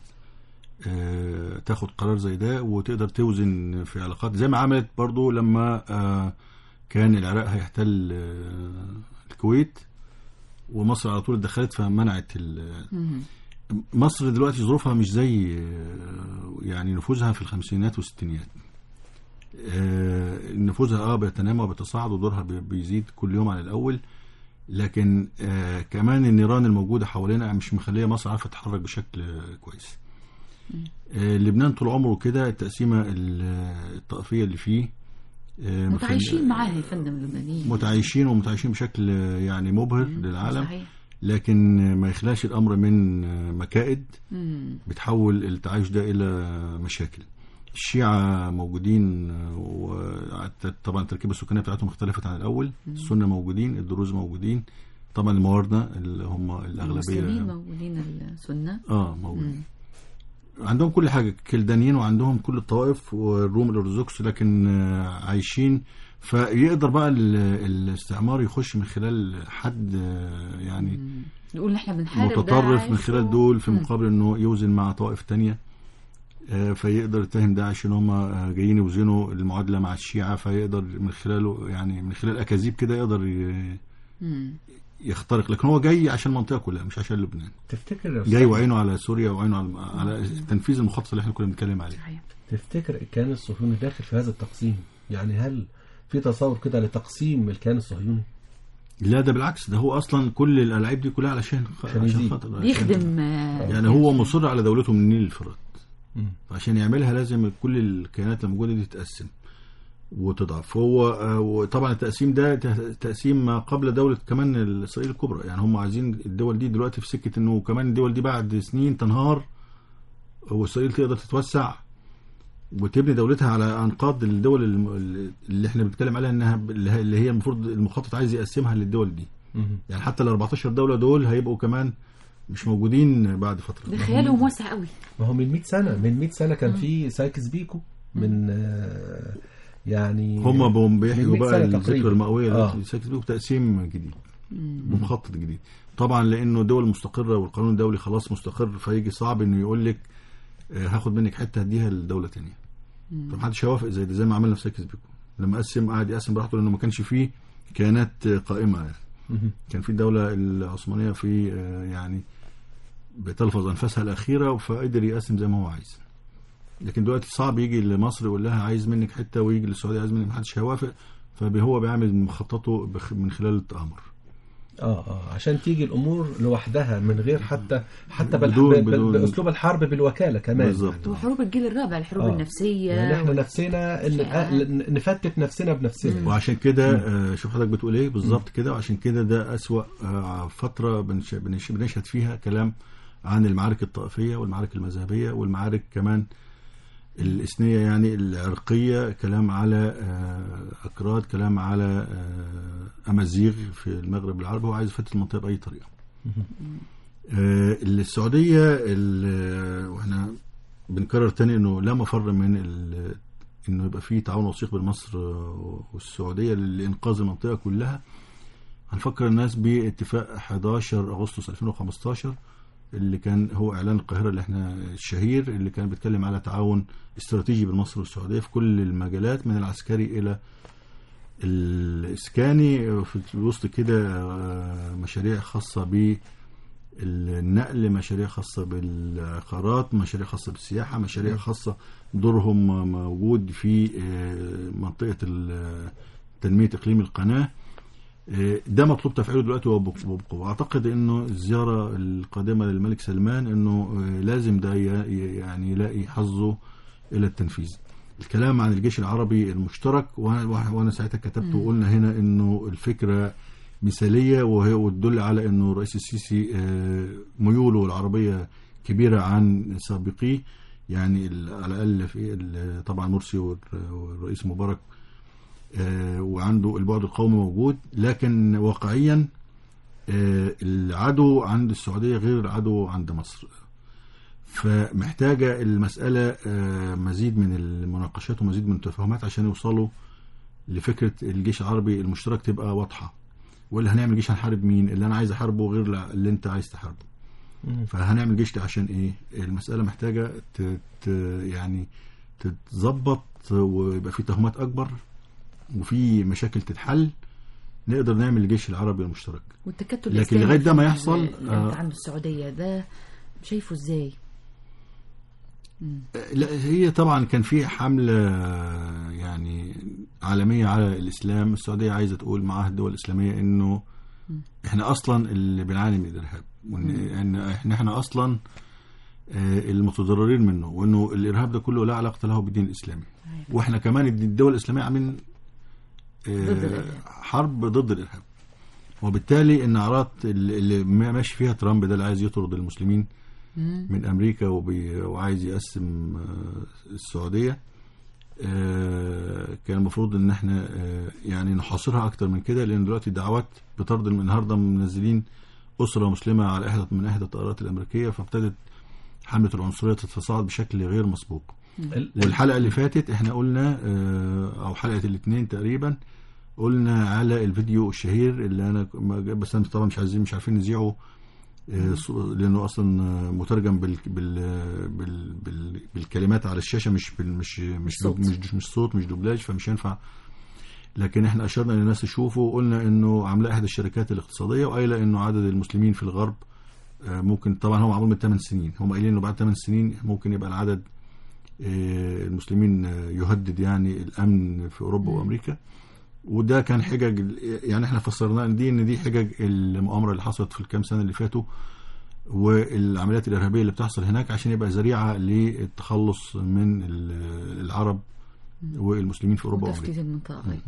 S4: آه، تاخد قرار زي ده وتقدر توزن في علاقات زي ما عملت برضو لما آه، كان العراق هيحتل آه، الكويت ومصر على طول اتدخلت فمنعت ال-
S3: مم.
S4: مصر دلوقتي ظروفها مش زي آه، يعني نفوذها في الخمسينات والستينيات آه، نفوذها اه بيتنامى وبيتصاعد ودورها بي- بيزيد كل يوم عن الاول لكن آه كمان النيران الموجوده حوالينا مش مخليه مصر عارفه تتحرك بشكل آه، كويس آه لبنان طول عمره كده التقسيمه ال- الطائفيه اللي فيه آه،
S3: متعايشين
S4: مخلي-
S3: معاها يا فندم اللبنانيين
S4: متعايشين ومتعايشين بشكل آه، يعني مبهر للعالم
S3: صحيح
S4: لكن ما يخلاش الامر من آه، مكائد
S3: مم.
S4: بتحول التعايش ده الى مشاكل الشيعة موجودين آه، وطبعا التركيبة السكانية بتاعتهم اختلفت عن الأول السنة موجودين الدروز موجودين طبعا المواردة اللي هم
S3: المسلمين
S4: الأغلبية
S3: موجودين السنة
S4: اه موجودين عندهم كل حاجة كلدانيين وعندهم كل الطوائف والروم الأرثوذكس لكن آه، عايشين فيقدر بقى ال- الاستعمار يخش من خلال حد آه، يعني
S3: نقول احنا بنحارب
S4: متطرف
S3: داعش
S4: من خلال
S3: و-
S4: دول في
S3: مم.
S4: مقابل انه يوزن مع طوائف تانية آه، فيقدر يتهم داعش ان هم آه، جايين يوزنوا المعادله مع الشيعه فيقدر من خلاله يعني من خلال اكاذيب كده يقدر ي-
S3: مم.
S4: يخترق لكن هو جاي عشان المنطقه كلها مش عشان لبنان
S5: تفتكر يا
S4: جاي
S5: أستاذ-
S4: وعينه على سوريا وعينه على, على تنفيذ المخطط اللي احنا كنا بنتكلم عليه
S3: صحيح
S5: تفتكر الكيان الصهيوني داخل في هذا التقسيم يعني هل في تصور كده لتقسيم الكيان الصهيوني
S4: لا ده بالعكس ده هو اصلا كل الالعاب دي كلها علشان
S5: عشان
S4: عشان
S5: يزيد.
S4: خاطر عشان-
S3: بيخدم آه،
S4: يعني هو مصر على دولته من النيل للفرات
S5: مم.
S4: فعشان يعملها لازم كل الكيانات الموجوده دي تتقسم وتضعف هو آه، وطبعا التقسيم ده ت- تقسيم ما قبل دوله كمان اسرائيل الكبرى يعني هم عايزين الدول دي دلوقتي في سكه انه كمان الدول دي بعد سنين تنهار واسرائيل تقدر تتوسع وتبني دولتها على انقاض الدول الم- اللي احنا بنتكلم عليها انها ب- اللي هي- اللي هي المفروض المخطط عايز يقسمها للدول دي
S5: مم.
S4: يعني حتى ال 14 دوله دول هيبقوا كمان مش موجودين بعد فتره
S3: ده خيالهم واسع قوي
S5: ما هو من 100 سنة من 100 سنة كان في سايكس بيكو من آه، يعني
S4: هم بهم بيحيوا
S5: من 100
S4: بقى
S5: سنة
S4: الذكرى
S5: تقريباً.
S4: المئوية
S5: آه.
S4: التي ساكت بيه تقسيم جديد بمخطط جديد طبعا لانه دول مستقره والقانون الدولي خلاص مستقر فيجي صعب انه يقول لك آه، هاخد منك حته هديها لدوله تانية فمحدش هيوافق زي ده زي ما عملنا في ساكس بيكو لما قسم قعد يقسم براحته لانه ما كانش فيه كيانات آه، قائمه يعني
S5: مهم.
S4: كان في الدوله العثمانيه في آه، يعني بتلفظ انفاسها الاخيره فقدر يقسم زي ما هو عايز لكن دلوقتي صعب يجي لمصر يقول لها عايز منك حته ويجي للسعوديه عايز منك محدش هيوافق فهو بيعمل مخططه بخ- من خلال التآمر
S5: اه اه عشان تيجي الامور لوحدها من غير حتى حتى بالح...
S4: بدون-
S5: بال-
S4: بدون-
S5: باسلوب الحرب بالوكاله كمان
S4: بالظبط
S3: وحروب الجيل الرابع الحروب
S5: آه.
S3: النفسية
S5: يعني احنا
S3: وال-
S5: نفسنا إن-
S3: شائعة.
S5: آه، نفتت نفسنا بنفسنا
S4: وعشان كده آه، شوف حضرتك بتقول ايه بالظبط كده وعشان كده ده اسوأ آه، فتره بنش- بنش- بنشهد فيها كلام عن المعارك الطائفيه والمعارك المذهبيه والمعارك كمان الاثنيه يعني العرقيه كلام على آه، اكراد كلام على آه، امازيغ في المغرب العربي هو عايز يفتت المنطقه باي طريقه آه، السعوديه ال- واحنا بنكرر تاني انه لا مفر من ال- انه يبقى في تعاون وثيق بين مصر والسعوديه لانقاذ المنطقه كلها هنفكر الناس باتفاق 11 اغسطس 2015 اللي كان هو اعلان القاهره اللي احنا الشهير اللي كان بيتكلم على تعاون استراتيجي بين مصر والسعوديه في كل المجالات من العسكري الى الاسكاني في الوسط كده آه، مشاريع خاصه ب النقل مشاريع خاصة بالعقارات مشاريع خاصة بالسياحة مشاريع خاصة دورهم موجود في آه، منطقة ال- تنمية إقليم القناة آه، ده مطلوب تفعيله دلوقتي وبقوة أعتقد أنه الزيارة القادمة للملك سلمان أنه آه، لازم ده ي- يعني يلاقي حظه إلى التنفيذ الكلام عن الجيش العربي المشترك وأنا وأنا ساعتها كتبت وقلنا هنا أنه الفكرة مثالية وهي وتدل على أنه الرئيس السيسي آه، ميوله العربية كبيرة عن سابقيه يعني ال- على الأقل في ال- طبعا مرسي والر- والرئيس مبارك آه، وعنده البعد القومي موجود لكن واقعيا آه، العدو عند السعودية غير العدو عند مصر فمحتاجة المسألة آه، مزيد من المناقشات ومزيد من التفاهمات عشان يوصلوا لفكرة الجيش العربي المشترك تبقى واضحة ولا هنعمل جيش هنحارب مين اللي انا عايز احاربه غير اللي انت عايز تحاربه فهنعمل جيش ده عشان ايه المسألة محتاجة ت... ت... يعني تتظبط ويبقى في تهمات اكبر وفي مشاكل تتحل نقدر نعمل الجيش العربي المشترك
S3: والتكتل
S4: لكن
S3: الإسلامي
S4: لغاية ده ما
S3: في-
S4: يحصل،
S3: اللي
S4: آه.
S3: عنده السعودية ده شايفه ازاي؟
S4: لا هي طبعا كان في حملة يعني عالمية على الإسلام السعودية عايزة تقول معاها الدول الإسلامية إنه إحنا أصلا اللي بنعاني من الإرهاب وإن إن إحنا إحنا أصلا آه، المتضررين منه وإنه الإرهاب ده كله لا علاقة له بالدين الإسلامي وإحنا كمان الدول الإسلامية عاملين آه،
S3: ضد الإرهاب.
S4: حرب ضد الإرهاب وبالتالي النعرات اللي اللي ماشي فيها ترامب ده اللي عايز يطرد المسلمين من امريكا وبي... وعايز يقسم آه، السعوديه آه، كان المفروض ان احنا آه، يعني نحاصرها اكتر من كده لان دلوقتي الدعوات بطرد النهارده منزلين اسره مسلمه على احدى من احدى الطائرات الامريكيه فابتدت حمله العنصريه تتصاعد بشكل غير مسبوق
S5: ال-
S4: والحلقه اللي فاتت احنا قلنا آه، او حلقه الاثنين تقريبا قلنا على الفيديو الشهير اللي انا بس انا طبعا مش عايزين مش عارفين نذيعه آه، صو- لانه اصلا آه، مترجم بال بال بال بال بالكلمات على الشاشه مش بال مش مش
S3: صوت.
S4: مش, مش صوت مش دوبلاج فمش هينفع لكن احنا اشرنا ان الناس تشوفه وقلنا انه عاملاه احدى الشركات الاقتصاديه وقايله انه عدد المسلمين في الغرب آه، ممكن طبعا هو معمول من 8 سنين هم قايلين انه بعد 8 سنين ممكن يبقى العدد آه، المسلمين آه، يهدد يعني الامن في اوروبا وامريكا وده كان حجج يعني احنا فسرناها ان دي ان دي حجج المؤامره اللي حصلت في الكام سنه اللي فاتوا والعمليات الارهابيه اللي بتحصل هناك عشان يبقى ذريعه للتخلص من ال- العرب والمسلمين في اوروبا وامريكا
S3: وتفتيت المنطقة أيضا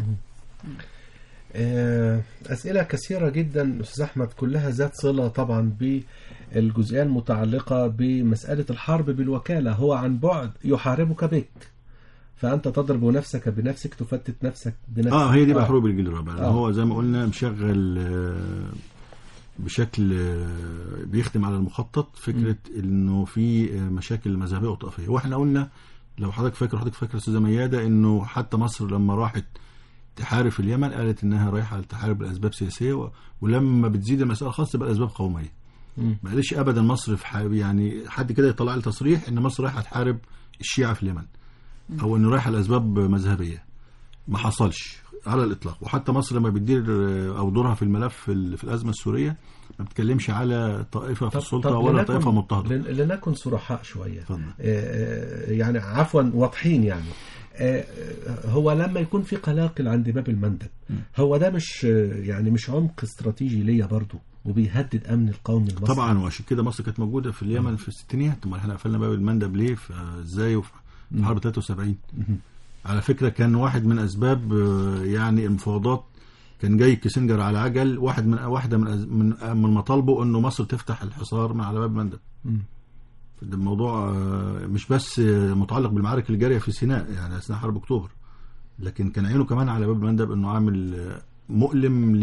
S5: آه، أسئلة كثيرة جدا أستاذ أحمد كلها ذات صلة طبعا بالجزئية المتعلقة بمسألة الحرب بالوكالة هو عن بعد يحاربك بك فأنت تضرب نفسك بنفسك تفتت نفسك بنفسك
S4: اه هي دي بقى حروب الجيل الرابع
S5: آه.
S4: هو زي ما قلنا مشغل آه، بشكل آه، بيخدم على المخطط فكره انه في آه، مشاكل مذهبيه وطائفيه واحنا قلنا لو حضرتك فاكر حضرتك فاكر استاذه مياده انه حتى مصر لما راحت تحارب في اليمن قالت انها رايحه تحارب لاسباب سياسيه و- ولما بتزيد المساله خاصه تبقى الاسباب قوميه
S5: مم.
S4: ما قالش ابدا مصر في حارب يعني حد كده يطلع لي تصريح ان مصر رايحه تحارب الشيعه في اليمن او انه رايحه لاسباب مذهبيه ما حصلش على الاطلاق وحتى مصر لما بتدير آه، او دورها في الملف في ال- في الازمه السوريه ما بتتكلمش على طائفه في السلطه ولا
S5: لنكن-
S4: طائفه مضطهده
S5: لن- لنكن صرحاء شوية
S4: اتفضل
S5: آه، آه، يعني عفوا واضحين يعني آه، هو لما يكون في قلاقل عند باب المندب هو ده مش آه، يعني مش عمق استراتيجي ليا برضو وبيهدد امن القومي المصري
S4: طبعا وعشان كده مصر كانت موجوده في اليمن في الستينيات امال احنا قفلنا باب المندب ليه ازاي وفي في حرب 73 على فكره كان واحد من اسباب آه، يعني المفاوضات كان جاي كيسنجر على عجل واحد من واحده من أز- من من مطالبه انه مصر تفتح الحصار من على باب المندب ده الموضوع آه، مش بس آه، متعلق بالمعارك الجاريه في سيناء يعني اثناء حرب اكتوبر لكن كان عينه كمان على باب المندب انه عامل آه، مؤلم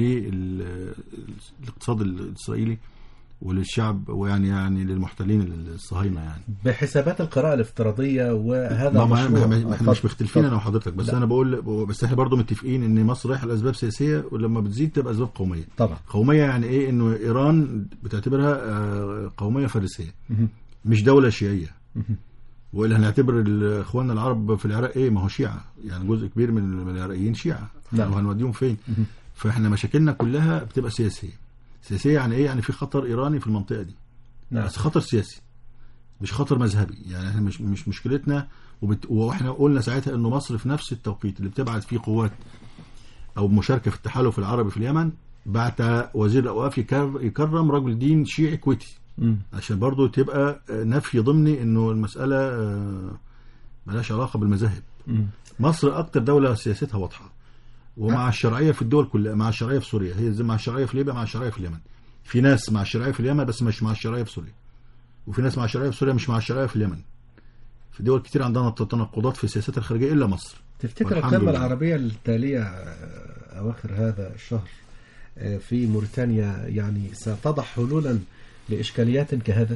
S4: للاقتصاد الاسرائيلي وللشعب ويعني يعني للمحتلين الصهاينه يعني
S5: بحسابات القراءه الافتراضيه وهذا
S4: ما ما
S5: مشروع.
S4: ما- ما- احنا مش
S5: اتفضل.
S4: مختلفين انا
S5: اتفضل.
S4: وحضرتك بس
S5: لا.
S4: انا بقول بس احنا برضو متفقين ان مصر رايحه لاسباب سياسيه ولما بتزيد تبقى اسباب قوميه
S5: طبعا
S4: قوميه يعني ايه انه ايران بتعتبرها آه، قوميه فارسيه
S5: مهم.
S4: مش دوله شيعيه والا هنعتبر ال- اخواننا العرب في العراق ايه ما هو شيعه يعني جزء كبير من من العراقيين شيعه
S5: نعم.
S4: وهنوديهم فين فاحنا مشاكلنا كلها بتبقى سياسيه سياسيه يعني ايه يعني في خطر ايراني في المنطقه دي
S5: نعم
S4: بس خطر سياسي مش خطر مذهبي يعني احنا مش مش مشكلتنا وبت... واحنا قلنا ساعتها انه مصر في نفس التوقيت اللي بتبعت فيه قوات او مشاركه في التحالف العربي في اليمن بعت وزير الاوقاف يكر... يكرم رجل دين شيعي كويتي
S5: مم.
S4: عشان برضو تبقى آه، نفي ضمني انه المساله آه، ملهاش علاقه بالمذاهب
S5: مم.
S4: مصر اكتر دوله سياستها واضحه ومع الشرعيه في الدول كلها مع الشرعيه في سوريا هي زي مع الشرعيه في ليبيا مع الشرعيه في اليمن في ناس مع الشرعيه في اليمن بس مش مع الشرعيه في سوريا وفي ناس مع الشرعيه في سوريا مش مع الشرعيه في اليمن في دول كتير عندنا تناقضات في السياسات الخارجيه الا مصر
S5: تفتكر
S4: والحمد
S5: القمه
S4: لله.
S5: العربيه التاليه آه، اواخر هذا الشهر آه، في موريتانيا يعني ستضع حلولا لاشكاليات كهذا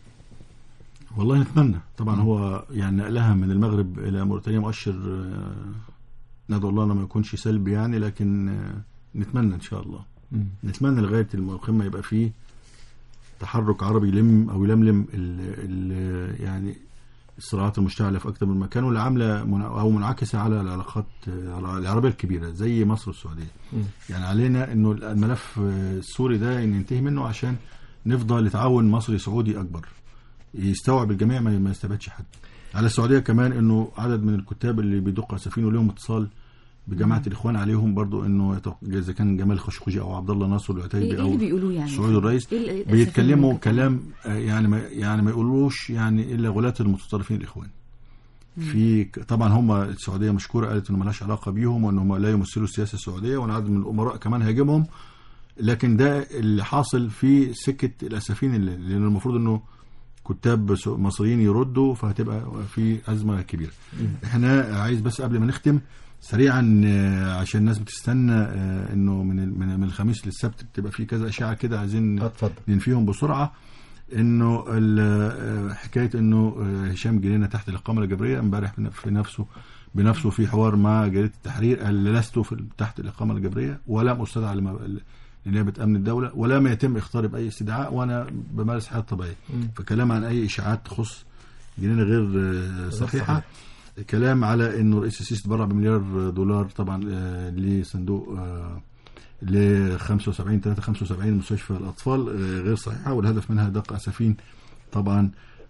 S4: والله نتمنى طبعا هو يعني نقلها من المغرب الى موريتانيا مؤشر آه، ندعو الله انه ما يكونش سلبي يعني لكن آه، نتمنى ان شاء الله
S5: مم.
S4: نتمنى لغايه القمه يبقى فيه تحرك عربي يلم او يلملم ال ال يعني الصراعات المشتعله في اكثر من مكان واللي عامله من- او منعكسه على العلاقات آه، العربيه الكبيره زي مصر والسعوديه.
S5: مم.
S4: يعني علينا انه الملف آه، السوري ده ننتهي منه عشان نفضل لتعاون مصري سعودي اكبر يستوعب الجميع ما ما يستبعدش حد. على السعوديه كمان انه عدد من الكتاب اللي بيدقوا سفينه لهم اتصال بجماعه الاخوان عليهم برضو انه يتوق- اذا كان جمال خشخوشي او عبد الله ناصر
S3: ايه
S4: العتيبي
S3: إيه
S4: او
S3: اللي بيقولوه يعني
S4: سعود الرئيس
S3: إيه ال- إيه
S4: بيتكلموا
S3: الأسفل من
S4: كلام آه، يعني ما يعني ما يقولوش يعني الا غلاة المتطرفين الاخوان في ك- طبعا هم السعوديه مشكوره قالت انه ملهاش علاقه بيهم وان هم لا يمثلوا السياسه السعوديه وان عدد من الامراء كمان هاجمهم لكن ده اللي حاصل في سكه الاسفين اللي لان المفروض انه كتاب س- مصريين يردوا فهتبقى في ازمه كبيره احنا عايز بس قبل ما نختم سريعا آه، عشان الناس بتستنى آه، انه من ال- من من الخميس للسبت بتبقى في كذا اشاعه كده عايزين
S5: اتفضل
S4: ننفيهم بسرعه انه ال- آه، حكايه انه آه، هشام جنينه تحت الاقامه الجبريه امبارح بن- في نفسه بنفسه في حوار مع جريده التحرير قال لست في تحت الاقامه الجبريه ولم استدعى لما- لنيابه امن الدوله ولم يتم اختاري باي استدعاء وانا بمارس حياتي الطبيعيه فكلام عن اي اشاعات تخص جنينه غير آه، صحيحه كلام على انه رئيس السيسي تبرع بمليار دولار طبعا آه، لصندوق آه، ل 75 3 75 مستشفى الاطفال آه، غير صحيحه والهدف منها دق اسفين طبعا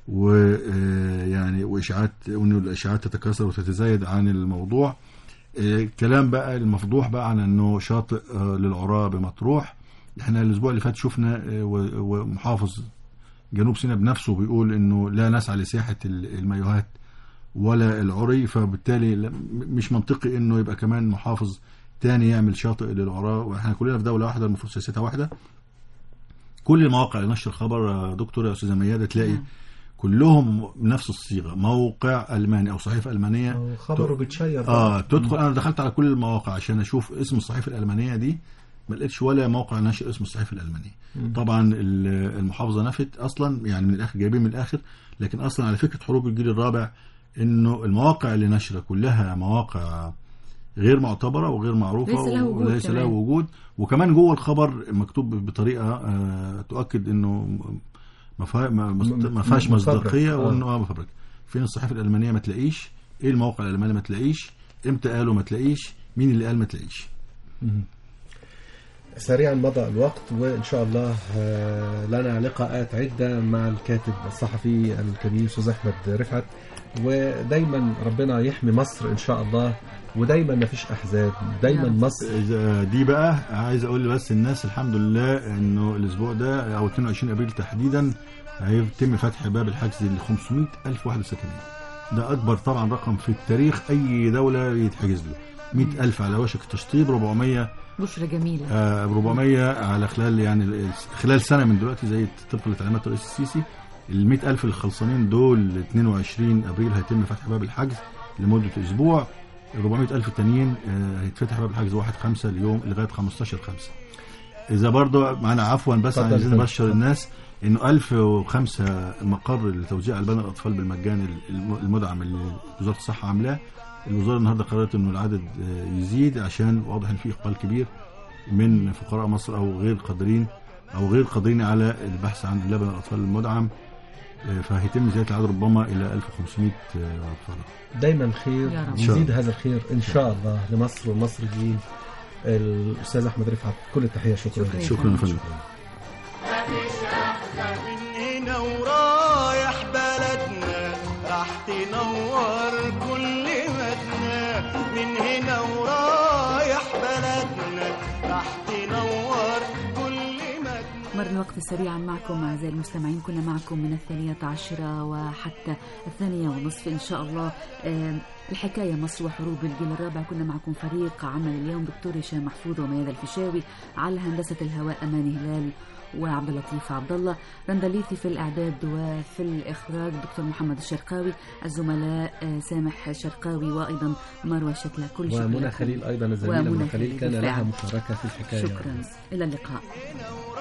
S4: ويعني واشاعات وانه الاشاعات تتكاثر وتتزايد عن الموضوع آه، كلام بقى المفضوح بقى عن انه شاطئ آه، للعراة بمطروح احنا الاسبوع اللي فات شفنا آه، و- ومحافظ جنوب سيناء بنفسه بيقول انه لا نسعى لسياحه ال- المايوهات ولا العري فبالتالي لا- م- مش منطقي انه يبقى كمان محافظ تاني يعمل شاطئ للعراة واحنا كلنا في دوله واحده المفروض سياستها واحده كل المواقع اللي نشر خبر يا دكتور يا استاذه مياده تلاقي كلهم بنفس الصيغه موقع الماني او صحيفه المانيه
S5: خبره بيتشير
S4: اه تدخل انا دخلت على كل المواقع عشان اشوف اسم الصحيفه الالمانيه دي ما لقيتش ولا موقع نشر اسم الصحيفه الالمانيه طبعا ال- المحافظه نفت اصلا يعني من الاخر جايبين من الاخر لكن اصلا على فكره حروب الجيل الرابع انه المواقع اللي نشره كلها مواقع غير معتبره وغير معروفه
S3: ليس لها وجود
S4: وليس لها
S3: كمان.
S4: وجود وكمان جوه الخبر مكتوب بطريقه آه تؤكد انه ما فيها- ما مست- ما فيهاش
S5: م-
S4: مصداقيه
S5: مفبرك. آه.
S4: وانه اه مفبرك فين الصحيفه الالمانيه ما تلاقيش ايه الموقع الالماني ما تلاقيش امتى قالوا ما تلاقيش مين اللي قال ما تلاقيش
S5: سريعا مضى الوقت وإن شاء الله آه، لنا لقاءات عدة مع الكاتب الصحفي الكبير أستاذ أحمد رفعت ودايما ربنا يحمي مصر إن شاء الله ودايما ما فيش أحزاب دايما
S3: يا رب.
S5: مصر
S4: إذا- دي بقى عايز اقول بس الناس الحمد لله انه الاسبوع ده او 22 ابريل تحديدا هيتم فتح باب الحجز ل 500 الف وحده سكنيه ده اكبر طبعا رقم في التاريخ اي دوله يتحجز له 100 الف على وشك التشطيب 400
S3: بشرة جميلة
S4: آه 400 على خلال يعني ال- خلال سنه من دلوقتي زي طبقا لتعليمات الرئيس السيسي ال 100 الف الخلصانين دول 22 ابريل هيتم فتح باب الحجز لمده اسبوع ال 400 الف التانيين آه هيتفتح باب الحجز 1 5 اليوم لغايه 15 5 اذا برضو معنا عفوا بس
S5: اتفضل
S4: عايزين
S5: اتفضل.
S4: نبشر الناس انه 1005 مقر لتوزيع البان الاطفال بالمجان الم- المدعم اللي وزاره الصحه عاملاه الوزاره النهارده قررت انه العدد آه، يزيد عشان واضح ان في اقبال كبير من فقراء مصر او غير قادرين او غير قادرين على البحث عن لبن الاطفال المدعم آه، فهيتم زياده العدد ربما الى 1500 آه، اطفال
S5: دايما خير
S3: يا رب.
S5: يزيد هذا الخير إن شاء الله لمصر والمصريين الأستاذ أحمد رفعت كل التحية شكرا
S3: شكرا.
S4: شكرا يا فندم
S2: من هنا ورايح بلدنا راح تنور كل مدنا من هنا ورايح بلدنا راح تنور كل مدنا
S3: مر الوقت سريعا معكم أعزائي المستمعين كنا معكم من الثانية عشرة وحتى الثانية ونصف إن شاء الله آم، الحكاية مصر وحروب الجيل الرابع كنا معكم فريق عمل اليوم دكتور هشام محفوظ وميادة الفيشاوي على هندسة الهواء أماني هلال وعبد اللطيف عبد الله رندليثي في الإعداد وفي الإخراج دكتور محمد الشرقاوي الزملاء آه، سامح شرقاوي وأيضا مروة شكلة كل شكر
S5: ومنى
S3: لكم.
S5: خليل أيضا الزميلة
S3: ومنى
S5: منى خليل كان
S3: خليل
S5: لها
S3: بالفعل.
S5: مشاركة في الحكاية
S3: شكرا إلى اللقاء
S2: هنا